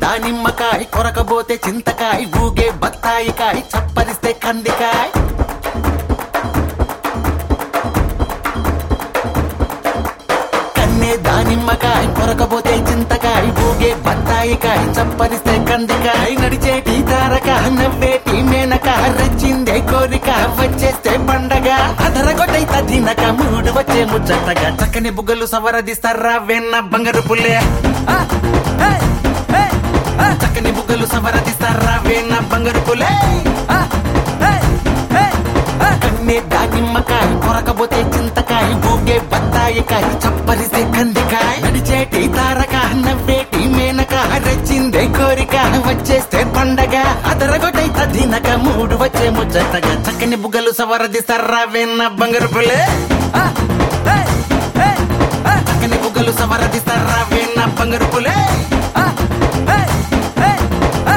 దానిమ్మకాయ కొరకబోతే చింతకాయ ఊగే బత్తాయికాయ చప్పరిస్తే కందికాయ కన్నే దానిమ్మకాయ కొరకబోతే చింతకాయ ఊగే బత్తాయికాయ చప్పరిస్తే కందికాయ నడిచేటి తారక నవ్వేటి మేనక రచ్చిందే కోరిక వచ్చేస్తే పండగ అదరగొట్టై తదినక మూడు వచ్చే ముచ్చటగా చక్కని బుగ్గలు సవరదిస్తారా వెన్న బంగారు పుల్లే ఆ, హే, హే, ఆ, చక్కని బుగ్గలు సవరదిస్తారా వెన్న బంగారు పుల్లే ఆ, హే, హే, ఆ. కన్నే దానిమ్మకాయ కొరకబోతే చింతకాయ ఊగే బత్తాయికాయ చప్పరిసే కందికాయ నడిచేటి తారక నవ్వేటి మేనక రచ్చిందే కోరిక వచ్చేస్తే పండగ అదరగొట్టై తదినక మూడు వచ్చే ముచ్చటగా చక్కని బుగ్గలు సవరదిస్తారా వెన్న బంగారు పుల్లే ఆ, హే, హే, ఆ. చక్కని బుగ్గలు సవరదిస్తారా వెన్న బంగారు పుల్లే ఆ, హే, హే, ఆ.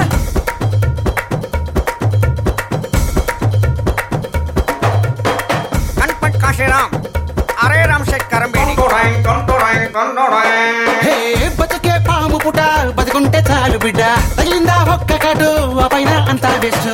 गणपत काशीराम अरे राम शेतकरम बेडी హే బతుకే పాము పుట బతుకుంటే చాలు బిడ్డ తగిలిందా ఒక్క కాటు ఆ పైన అంతా బెస్ట్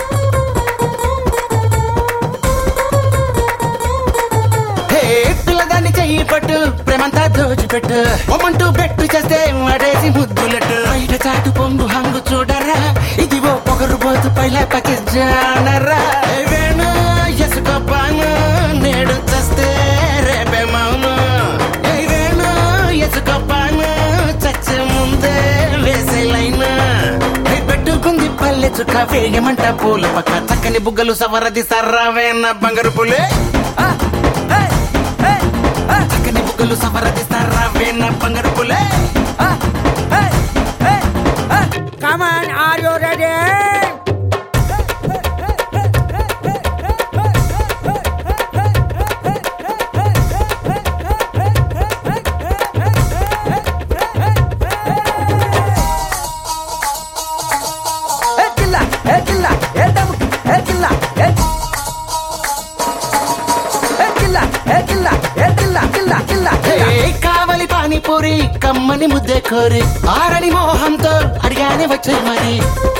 హే పిల్లదాన్ని చెయ్యి పట్టు ప్రేమంతా దోచిపెట్టు ఒమ్మంటూ బెట్టు చేస్తే వాడేసి ముద్దులెట్టు బయట చాటు పొంగు హంగు చూడరా ఇది ఓ పొగరు పోతు పైల పకిజానరా వేణు ఎసుకోపాను నేడు చస్తే రేపే మౌను ఏ వేణు ఎసుకోపాను చచ్చే ముందే వేసే లైన్ పెట్టుకుంది పల్లె చుక్క వేయమంట పూల పక్క చక్కని బుగ్గలు సవరది సర్రావేన బంగారు పులే ఆ, హే, హే, ఆ. చక్కని బుగ్గలు సవరది సర్రావేన బంగారు పులే ఆ, హే, హే, ఆ. Come on, are you ready? ఏ కిల్ల ఏ కిల్ల ఏ దమ్ముకి ఏ కిల్ల ఏ ఏ కిల్ల ఏ కిల్ల ఏ కిల్ల కిల్ల కిల్ల హే, కావలి పానీపూరి కమ్మని ముద్దే కోరి ఆరని మోహంతో అడిగానే వచ్చే మరి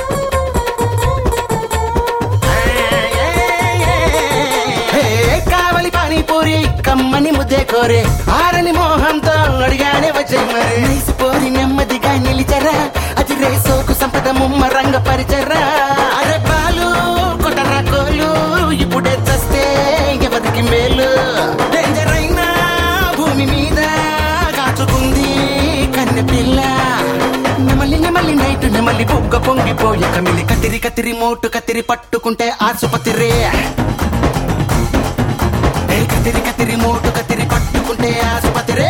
హే, కావలి పానీపూరి కమ్మని ముద్దే కోరి ఆరని మోహంతో అడిగానే వచ్చే మరి నీసిపోరి నెమ్మదిగా నిలిచరా అది రేసోకు సంపద ముమ్మరంగ పరిచరా అరే బాలు కొట్టరా కోలు ఇప్పుడే చస్తే ఎవరికి మేలు డేంజర్ అయినా భూమి మీద కాచుకుంది కన్నె పిల్ల నెమలి నెమలి నైట్ నెమలి బుగ్గ పొంగిపోయి కమిలి కతిరి కతిరి మోటు కతిరి పట్టుకుంటే ఆసుపత్రి ఏ కతిరి కతిరి మోటు కతిరి పట్టుకుంటే ఆసుపత్రి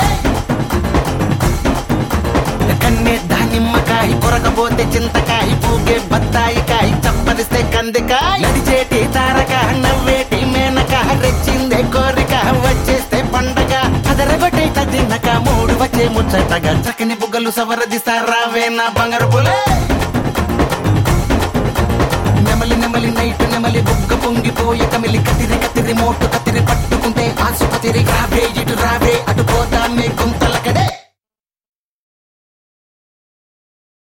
కన్నే దానిమ్మకాయ కొరకపోతే చింతకాయ పూగే బత్తాయికాయ చప్పరిస్తే కందికాయ నడిచేటి తారక నవ్వేటి మేనక రెచ్చిందే కోరిక వచ్చేస్తే పండగ అదరగొట్టే తిన్నక మూడు వచ్చే ముచ్చటగా చక్కని బుగ్గలు సవరదిస్తారా వేనా బంగారు పులే నెమలి నెమలి నైట్ నెమలి బుగ్గ పొంగిపోయి కమిలి కతిరి కతిరి మోటు కతిరి పట్టుకుంటే ఆసుపత్రి రావే ఇటు రావే అటు పోతామే గుంతల